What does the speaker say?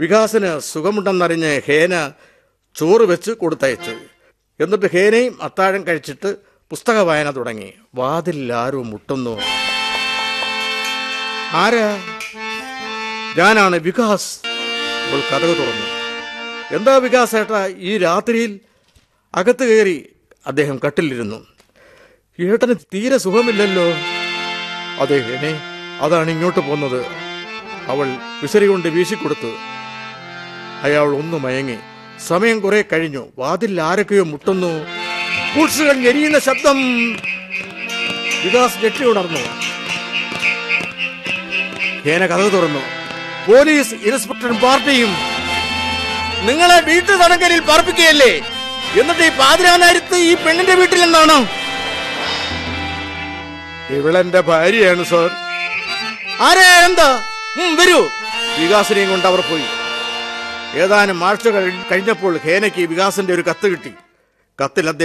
വികാസിന് സുഖമുണ്ടെന്നറിഞ്ഞ് ഹേന ചോറ് വെച്ച് കൊടുത്തയച്ചു എന്നിട്ട് ഹേനയും അത്താഴം കഴിച്ചിട്ട് പുസ്തക വായന തുടങ്ങി വാതിൽ ആരോ മുട്ടുന്നു ആരാ ഞാനാണ് വികാസ് ഇപ്പോൾ കഥക് തുറന്നു എന്താ വികാസ് ഏട്ടാ ഈ രാത്രിയിൽ അകത്ത് കയറി അദ്ദേഹം കട്ടിലിരുന്നു ഏട്ടന് തീരെ സുഖമില്ലല്ലോ അതെ എന്നെ അതാണ് ഇങ്ങോട്ട് പോന്നത് അവൾ വിസരി കൊണ്ട് വീശിക്കൊടുത്തു അയാൾ ഒന്ന് മയങ്ങി സമയം കുറെ കഴിഞ്ഞു വാതിൽ ആരൊക്കെയോ മുട്ടുന്നു ബൂട്ട്സുകൾ എരിയുന്ന ശബ്ദം വികാസ് ഞെട്ടി ഉണർന്നു ഹേന കഥ തുറന്നു പോലീസ് ഇൻസ്പെക്ടറും പാർട്ടിയും നിങ്ങളെ വീട്ടു തടങ്കലിൽ പാർപ്പിക്കുകയല്ലേ എന്നിട്ട് ഈ പാതിരാനാരത്ത് ഈ പെണ്ണിന്റെ വീട്ടിൽ നിന്നാണോ ഇവളെന്റെ ഭാര്യയാണ് സാർ ആരെ എന്താ ഉം, വരൂ വികാസിനെയും കൊണ്ട് അവർ പോയി ഏതാനും ആഴ്ച കഴി- കഴിഞ്ഞപ്പോൾ ഹേനയ്ക്ക് വികാസിന്റെ ഒരു കത്ത് കിട്ടി കത്തിൽ അദ്ദേഹം